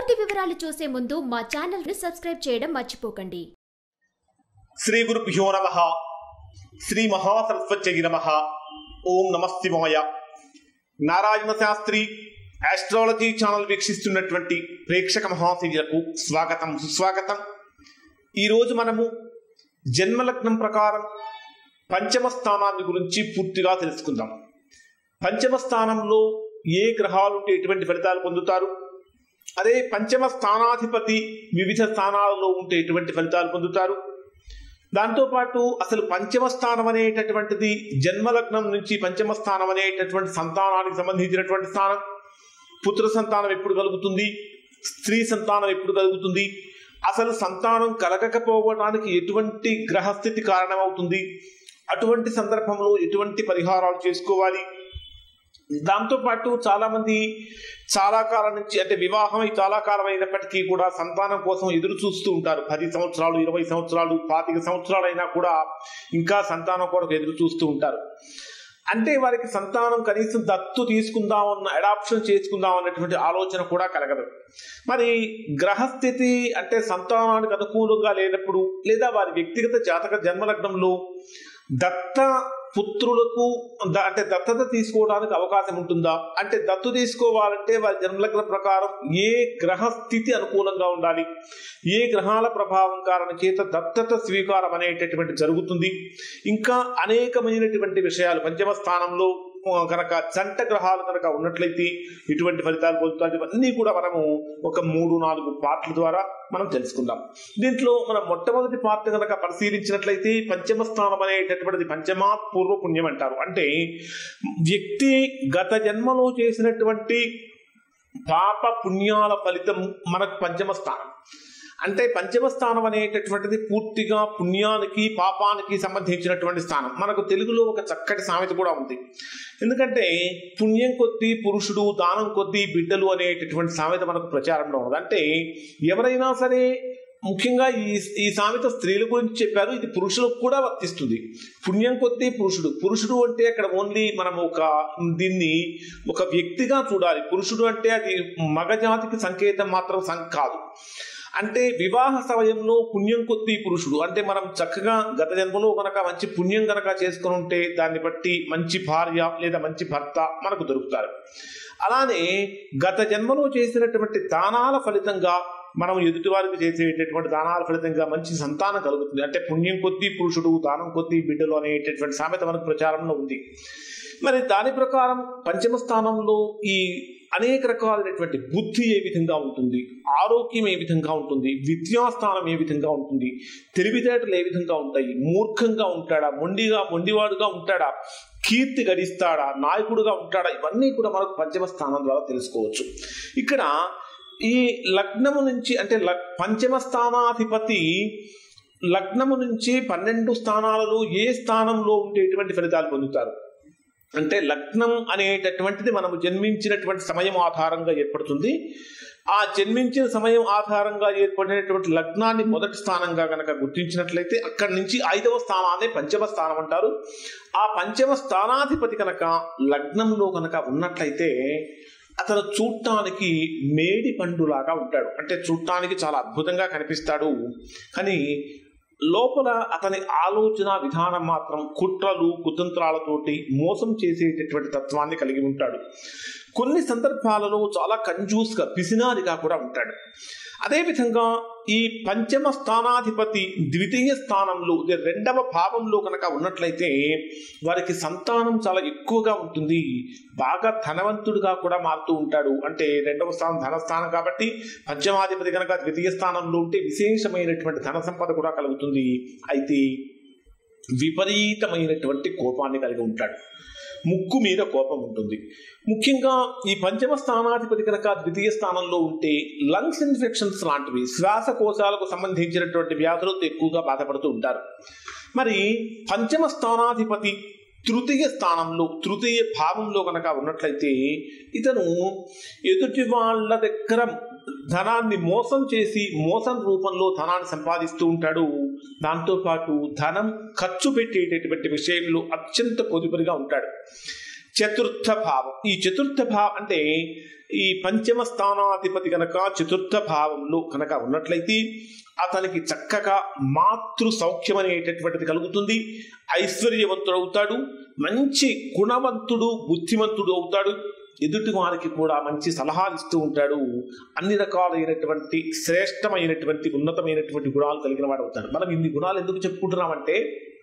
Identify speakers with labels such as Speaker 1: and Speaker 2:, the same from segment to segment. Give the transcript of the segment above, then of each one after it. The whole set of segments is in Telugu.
Speaker 1: పూర్తి వివరాలు చూసే ముందు మా ఛానల్ ని సబ్స్క్రైబ్ చేయడం మర్చిపోకండి
Speaker 2: శ్రీ గురుభ్యో నమ శ్రీ మహాసరస్వత్యై నమ ఓం నమ శివాయ నారాయణ శాస్త్రి ఆస్ట్రాలజీ ఛానల్ వీక్షిస్తున్నటువంటి ప్రేక్షక మహాశయులకు స్వాగతం సుస్వాగతం ఈరోజు మనము జన్మలగ్నం ప్రకారం పంచమ స్థానాన్ని గురించి పూర్తిగా తెలుసుకుందాం పంచమ స్థానంలో ఏ గ్రహాలు ఉంటే ఎటువంటి ఫలితాలు పొందుతారు అదే పంచమ స్థానాధిపతి వివిధ స్థానాలలో ఉంటే ఎటువంటి ఫలితాలు పొందుతారు దాంతోపాటు అసలు పంచమ స్థానం అనేటటువంటిది జన్మలగ్నం నుంచి పంచమ స్థానం అనేటటువంటి సంతానానికి సంబంధించినటువంటి స్థానం పుత్ర సంతానం ఎప్పుడు కలుగుతుంది స్త్రీ సంతానం ఎప్పుడు కలుగుతుంది అసలు సంతానం కలగకపోవడానికి ఎటువంటి గ్రహస్థితి కారణమవుతుంది అటువంటి సందర్భంలో ఎటువంటి పరిహారాలు చేసుకోవాలి దాంతోపాటు చాలా మంది చాలా కాలం నుంచి అంటే వివాహం చాలా కాలం అయినప్పటికీ కూడా సంతానం కోసం ఎదురు చూస్తూ ఉంటారు పది సంవత్సరాలు ఇరవై సంవత్సరాలు పాతిక సంవత్సరాలు అయినా కూడా ఇంకా సంతానం కొరకు ఎదురు చూస్తూ ఉంటారు అంటే వారికి సంతానం కనీసం దత్తు తీసుకుందాం అన్న అడాప్షన్ చేసుకుందాం అన్నటువంటి ఆలోచన కూడా కలగదు మరి గ్రహస్థితి అంటే సంతానానికి అనుకూలంగా లేనప్పుడు లేదా వారి వ్యక్తిగత జాతక జన్మలగ్నంలో దత్త పుత్రులకు ద- అంటే దత్తత తీసుకోవడానికి అవకాశం ఉంటుందా అంటే దత్తు తీసుకోవాలంటే వారి జన్మలగ్న ప్రకారం ఏ గ్రహ స్థితి అనుకూలంగా ఉండాలి ఏ గ్రహాల ప్రభావం కారణం చేత దత్తత స్వీకారం అనేటటువంటి జరుగుతుంది ఇంకా అనేకమైనటువంటి విషయాలు పంచమ స్థానంలో ఆ, కనుక జంట గ్రహాలు కనుక ఉన్నట్లయితే ఇటువంటి ఫలితాలు పొందుతారు ఇవన్నీ కూడా మనము ఒక మూడు నాలుగు పార్ట్ల ద్వారా మనం తెలుసుకుందాం దీంట్లో మనం మొట్టమొదటి పార్ట్ కనుక పరిశీలించినట్లయితే పంచమ స్థానం అనేటటువంటిది పంచమా పూర్వ పుణ్యం అంటారు అంటే వ్యక్తి గత జన్మలో చేసినటువంటి పాప పుణ్యాల ఫలితం మనకు పంచమ స్థానం అంటే పంచమ స్థానం అనేటటువంటిది పూర్తిగా పుణ్యానికి పాపానికి సంబంధించినటువంటి స్థానం మనకు తెలుగులో ఒక చక్కటి సామెత కూడా ఉంది ఎందుకంటే పుణ్యం కొద్దీ పురుషుడు దానం కొద్దీ బిడ్డలు అనేటటువంటి సామెత మనకు ప్రచారంలో ఉంది అంటే ఎవరైనా సరే ముఖ్యంగా ఈ ఈ సామెత స్త్రీల గురించి చెప్పారు ఇది పురుషులకు కూడా వర్తిస్తుంది పుణ్యం కొద్దీ పురుషుడు పురుషుడు అంటే అక్కడ ఓన్లీ మనం ఒక దీన్ని ఒక వ్యక్తిగా చూడాలి పురుషుడు అంటే అది మగజాతికి సంకేతం మాత్రం సం కాదు అంటే వివాహ సమయంలో పుణ్యం కొద్దీ పురుషుడు అంటే మనం చక్కగా గత జన్మలో కనుక మంచి పుణ్యం కనుక చేసుకుని ఉంటే దాన్ని బట్టి మంచి భార్య లేదా మంచి భర్త మనకు దొరుకుతారు అలానే గత జన్మలో చేసినటువంటి దానాల ఫలితంగా మనం ఎదుటివారికి చేసేటటువంటి దానాల ఫలితంగా మంచి సంతానం కలుగుతుంది అంటే పుణ్యం కొద్దీ పురుషుడు దానం కొద్దీ బిడ్డలు అనేటటువంటి సామెత మనకు ప్రచారంలో ఉంది మరి దాని ప్రకారం పంచమ స్థానంలో ఈ అనేక రకాలైనటువంటి బుద్ధి ఏ విధంగా ఉంటుంది ఆరోగ్యం ఏ విధంగా ఉంటుంది విద్యాస్థానం ఏ విధంగా ఉంటుంది తెలివితేటలు ఏ విధంగా ఉంటాయి మూర్ఖంగా ఉంటాడా మొండిగా మొండివాడుగా ఉంటాడా కీర్తి గడిస్తాడా నాయకుడుగా ఉంటాడా ఇవన్నీ కూడా మనకు పంచమ స్థానం ద్వారా తెలుసుకోవచ్చు ఇక్కడ ఈ లగ్నము నుంచి అంటే లగ్- పంచమ స్థానాధిపతి లగ్నము నుంచి పన్నెండు స్థానాలలో ఏ స్థానంలో ఉంటే ఎటువంటి ఫలితాలు పొందుతారు అంటే లగ్నం అనేటటువంటిది మనము జన్మించినటువంటి సమయం ఆధారంగా ఏర్పడుతుంది ఆ జన్మించిన సమయం ఆధారంగా ఏర్పడినటువంటి లగ్నాన్ని మొదటి స్థానంగా గనక గుర్తించినట్లయితే అక్కడి నుంచి ఐదవ స్థానాన్ని పంచమ స్థానం అంటారు ఆ పంచమ స్థానాధిపతి కనుక లగ్నంలో కనుక ఉన్నట్లయితే అతను చూడటానికి మేడి పండులాగా ఉంటాడు అంటే చూడటానికి చాలా అద్భుతంగా కనిపిస్తాడు కానీ లోపల అతని ఆలోచన విధానం మాత్రం కుట్రలు కుతంత్రాలతోటి మోసం చేసేటటువంటి తత్వాన్ని కలిగి ఉంటాడు కొన్ని సందర్భాలలో చాలా కంజూస్గా పిసినారిగా కూడా ఉంటాడు అదేవిధంగా ఈ పంచమ స్థానాధిపతి ద్వితీయ స్థానంలో ఇది రెండవ భావంలో కనుక ఉన్నట్లయితే వారికి సంతానం చాలా ఎక్కువగా ఉంటుంది బాగా ధనవంతుడిగా కూడా మారుతూ ఉంటాడు అంటే రెండవ స్థానం ధనస్థానం కాబట్టి పంచమాధిపతి కనుక ద్వితీయ స్థానంలో ఉంటే విశేషమైనటువంటి ధన సంపద కూడా కలుగుతుంది అయితే విపరీతమైనటువంటి కోపాన్ని కలిగి ఉంటాడు ముక్కు మీద కోపం ఉంటుంది ముఖ్యంగా ఈ పంచమ స్థానాధిపతి కనుక ద్వితీయ స్థానంలో ఉంటే లంగ్స్ ఇన్ఫెక్షన్స్ లాంటివి శ్వాసకోశాలకు సంబంధించినటువంటి వ్యాధులతో ఎక్కువగా బాధపడుతూ ఉంటారు మరి పంచమ స్థానాధిపతి తృతీయ స్థానంలో తృతీయ భావంలో కనుక ఉన్నట్లయితే ఇతను ఎదుటి వాళ్ళ దగ్గర ధనాన్ని మోసం చేసి మోసం రూపంలో ధనాన్ని సంపాదిస్తూ ఉంటాడు దాంతోపాటు ధనం ఖర్చు పెట్టేటటువంటి విషయంలో అత్యంత పొదుపురిగా ఉంటాడు చతుర్థ భావం ఈ చతుర్థ భావం అంటే ఈ పంచమ స్థానాధిపతి కనుక చతుర్థ భావంలో కనుక ఉన్నట్లయితే అతనికి చక్కగా మాతృ సౌఖ్యం అనేటటువంటిది కలుగుతుంది ఐశ్వర్యవంతుడు అవుతాడు మంచి గుణవంతుడు బుద్ధిమంతుడు అవుతాడు ఎదుటి వారికి కూడా మంచి సలహాలు ఇస్తూ ఉంటాడు అన్ని రకాలైనటువంటి శ్రేష్టమైనటువంటి ఉన్నతమైనటువంటి గుణాలు కలిగిన వాడు అవుతాడు మనం ఇన్ని గుణాలు ఎందుకు చెప్పుకుంటున్నామంటే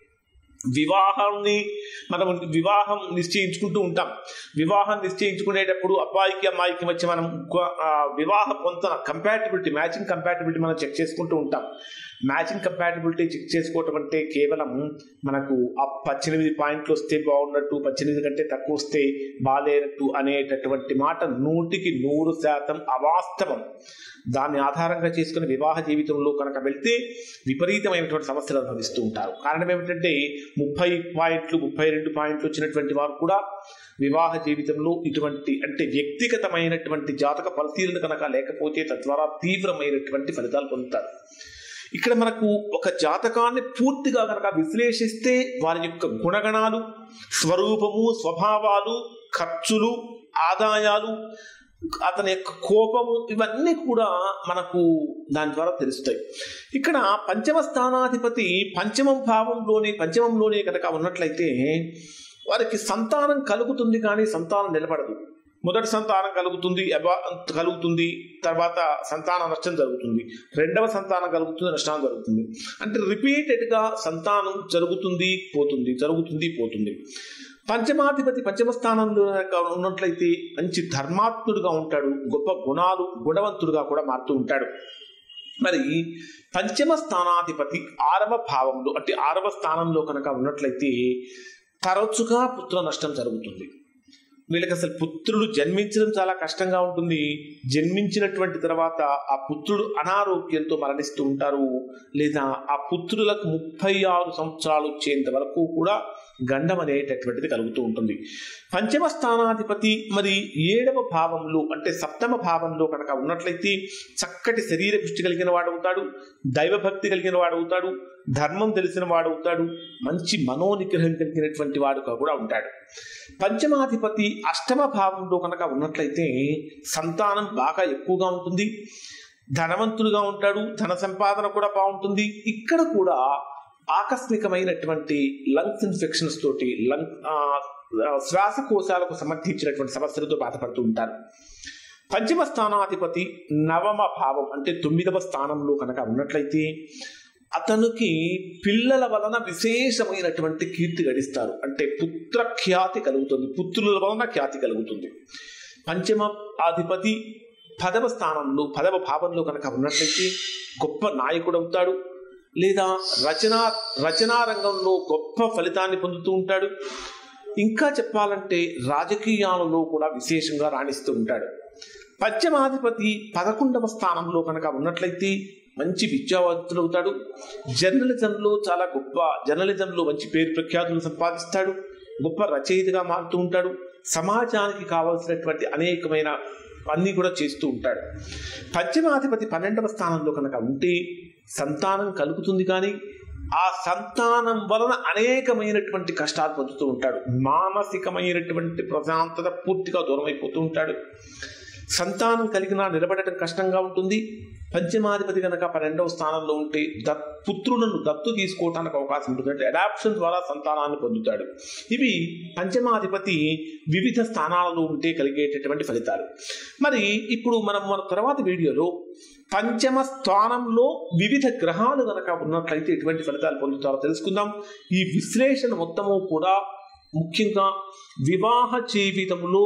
Speaker 2: వివాహాన్ని మనం వివాహం నిశ్చయించుకుంటూ ఉంటాం వివాహం నిశ్చయించుకునేటప్పుడు అబ్బాయికి అమ్మాయికి మధ్య మనం ఒక- ఆ, వివాహ పొంతన కంపాటిబిలిటీ మ్యాచింగ్ కంపాటిబిలిటీ మనం చెక్ చేసుకుంటూ ఉంటాం మ్యాచింగ్ కంపాటిబిలిటీ చెక్ చేసుకోవటం అంటే కేవలం మనకు ఆ పద్దెనిమిది పాయింట్లు వస్తే బాగున్నట్టు పద్దెనిమిది కంటే తక్కువ వస్తే బాగాలేనట్టు అనేటటువంటి మాట నూటికి నూరు శాతం అవాస్తవం దాన్ని ఆధారంగా చేసుకుని వివాహ జీవితంలో కనుక వెళ్తే విపరీతమైనటువంటి సమస్యలు అనుభవిస్తూ ఉంటారు కారణం ఏమిటంటే ముప్పై పాయింట్లు ముప్పై రెండు పాయింట్లు వచ్చినటువంటి వారు కూడా వివాహ జీవితంలో ఇటువంటి అంటే వ్యక్తిగతమైనటువంటి జాతక పరిశీలన కనుక లేకపోతే తద్వారా తీవ్రమైనటువంటి ఫలితాలు పొందుతారు ఇక్కడ మనకు ఒక జాతకాన్ని పూర్తిగా కనుక విశ్లేషిస్తే వారి యొక్క గుణగణాలు స్వరూపము స్వభావాలు ఖర్చులు ఆదాయాలు అతని యొక్క కోపము ఇవన్నీ కూడా మనకు దాని ద్వారా తెలుస్తాయి ఇక్కడ పంచమ స్థానాధిపతి పంచమ భావంలోని పంచమంలోనే కనుక ఉన్నట్లయితే వారికి సంతానం కలుగుతుంది కానీ సంతానం నిలబడదు మొదటి సంతానం కలుగుతుంది అబా కలుగుతుంది తర్వాత సంతాన నష్టం జరుగుతుంది రెండవ సంతానం కలుగుతుంది నష్టం జరుగుతుంది అంటే రిపీటెడ్గా సంతానం జరుగుతుంది పోతుంది జరుగుతుంది పోతుంది పంచమాధిపతి పంచమ స్థానంలో కనుక ఉన్నట్లయితే మంచి ధర్మాత్ముడుగా ఉంటాడు గొప్ప గుణాలు గుణవంతుడుగా కూడా మారుతూ ఉంటాడు మరి పంచమ స్థానాధిపతి ఆరవ భావంలో అంటే ఆరవ స్థానంలో కనుక ఉన్నట్లయితే తరచుగా పుత్ర నష్టం జరుగుతుంది వీళ్ళకి అసలు పుత్రుడు జన్మించడం చాలా కష్టంగా ఉంటుంది జన్మించినటువంటి తర్వాత ఆ పుత్రుడు అనారోగ్యంతో మరణిస్తూ ఉంటారు లేదా ఆ పుత్రులకు ముప్పై ఆరు సంవత్సరాలు వచ్చేంత వరకు కూడా గండం అనేటటువంటిది కలుగుతూ ఉంటుంది పంచమ స్థానాధిపతి మరి ఏడవ భావంలో అంటే సప్తమ భావంలో కనుక ఉన్నట్లయితే చక్కటి శరీర పుష్టి కలిగిన వాడు అవుతాడు దైవభక్తి కలిగిన వాడు అవుతాడు ధర్మం తెలిసిన వాడు అవుతాడు మంచి మనోనిగ్రహం కలిగినటువంటి వాడుగా కూడా ఉంటాడు పంచమాధిపతి అష్టమ భావంలో కనుక ఉన్నట్లయితే సంతానం బాగా ఎక్కువగా ఉంటుంది ధనవంతుడుగా ఉంటాడు ధన సంపాదన కూడా బాగుంటుంది ఇక్కడ కూడా ఆకస్మికమైనటువంటి లంగ్స్ ఇన్ఫెక్షన్స్ తోటి లంగ్ ఆ, ఆ, శ్వాసకోశాలకు సంబంధించినటువంటి సమస్యలతో బాధపడుతూ ఉంటారు పంచమ స్థానాధిపతి నవమ భావం అంటే తొమ్మిదవ స్థానంలో కనుక ఉన్నట్లయితే అతనికి పిల్లల వలన విశేషమైనటువంటి కీర్తి గడిస్తారు అంటే పుత్ర ఖ్యాతి కలుగుతుంది పుత్రుల వలన ఖ్యాతి కలుగుతుంది పంచమ అధిపతి పదవ స్థానంలో పదవ భావంలో కనుక ఉన్నట్లయితే గొప్ప నాయకుడు అవుతాడు లేదా రచనా రచనా రంగంలో గొప్ప ఫలితాన్ని పొందుతూ ఉంటాడు ఇంకా చెప్పాలంటే రాజకీయాలలో కూడా విశేషంగా రాణిస్తూ ఉంటాడు పంచమాధిపతి పదకొండవ స్థానంలో కనుక ఉన్నట్లయితే మంచి విద్యావంతుడు అవుతాడు జర్నలిజంలో చాలా గొప్ప జర్నలిజంలో మంచి పేరు ప్రఖ్యాతులు సంపాదిస్తాడు గొప్ప రచయితగా మారుతూ ఉంటాడు సమాజానికి కావాల్సినటువంటి అనేకమైన అన్నీ కూడా చేస్తూ ఉంటాడు పంచమాధిపతి పన్నెండవ స్థానంలో కనుక ఉంటే సంతానం కలుగుతుంది కానీ ఆ సంతానం వలన అనేకమైనటువంటి కష్టాలు పొందుతూ ఉంటాడు మానసికమైనటువంటి ప్రశాంతత పూర్తిగా దూరం అయిపోతూ ఉంటాడు సంతానం కలిగినా నిలబడటం కష్టంగా ఉంటుంది పంచమాధిపతి కనుక పన్నెండవ స్థానంలో ఉంటే దత్ పుత్రులను దత్తు తీసుకోవడానికి అవకాశం ఉంటుంది అంటే అడాప్షన్ ద్వారా సంతానాన్ని పొందుతాడు ఇవి పంచమాధిపతి వివిధ స్థానాలలో ఉంటే కలిగేటటువంటి ఫలితాలు మరి ఇప్పుడు మనం మన తర్వాత వీడియోలో పంచమ స్థానంలో వివిధ గ్రహాలు కనుక ఉన్నట్లయితే ఎటువంటి ఫలితాలు పొందుతారో తెలుసుకుందాం ఈ విశ్లేషణ మొత్తము కూడా ముఖ్యంగా వివాహ జీవితంలో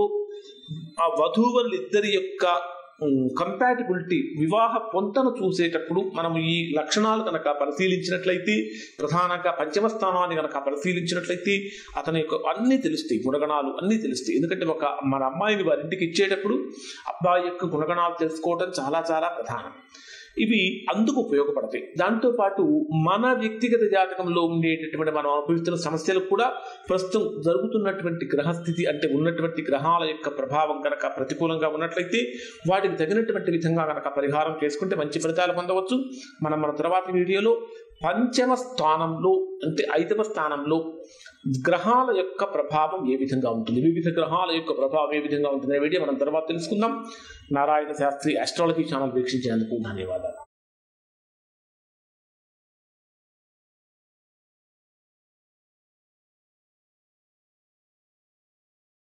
Speaker 2: ఆ వధూవరులిద్దరి యొక్క కంపాటిబిలిటీ వివాహ పొంతను చూసేటప్పుడు మనం ఈ లక్షణాలు కనుక పరిశీలించినట్లయితే ప్రధానంగా పంచమ స్థానాన్ని కనుక పరిశీలించినట్లయితే అతని యొక్క అన్నీ తెలుస్తాయి గుణగణాలు అన్నీ తెలుస్తాయి ఎందుకంటే ఒక మన అమ్మాయిని వారి ఇంటికి ఇచ్చేటప్పుడు అబ్బాయి యొక్క గుణగణాలు తెలుసుకోవడం చాలా చాలా ప్రధానం ఇవి అందుకు ఉపయోగపడతాయి దాంతోపాటు మన వ్యక్తిగత జాతకంలో ఉండేటటువంటి మనం అనుభవిస్తున్న సమస్యలకు కూడా ప్రస్తుతం జరుగుతున్నటువంటి గ్రహస్థితి అంటే ఉన్నటువంటి గ్రహాల యొక్క ప్రభావం కనుక ప్రతికూలంగా ఉన్నట్లయితే వాటికి తగినటువంటి విధంగా కనుక పరిహారం చేసుకుంటే మంచి ఫలితాలు పొందవచ్చు మనం మన తర్వాతి వీడియోలో పంచమ స్థానంలో అంటే ఐదవ స్థానంలో గ్రహాల యొక్క ప్రభావం ఏ విధంగా ఉంటుంది వివిధ గ్రహాల యొక్క ప్రభావం ఏ విధంగా ఉంటుంది అనే వీడియో మనం తర్వాత తెలుసుకుందాం నారాయణ శాస్త్రి ఆస్ట్రాలజీ ఛానల్ వీక్షించేందుకు ధన్యవాదాలు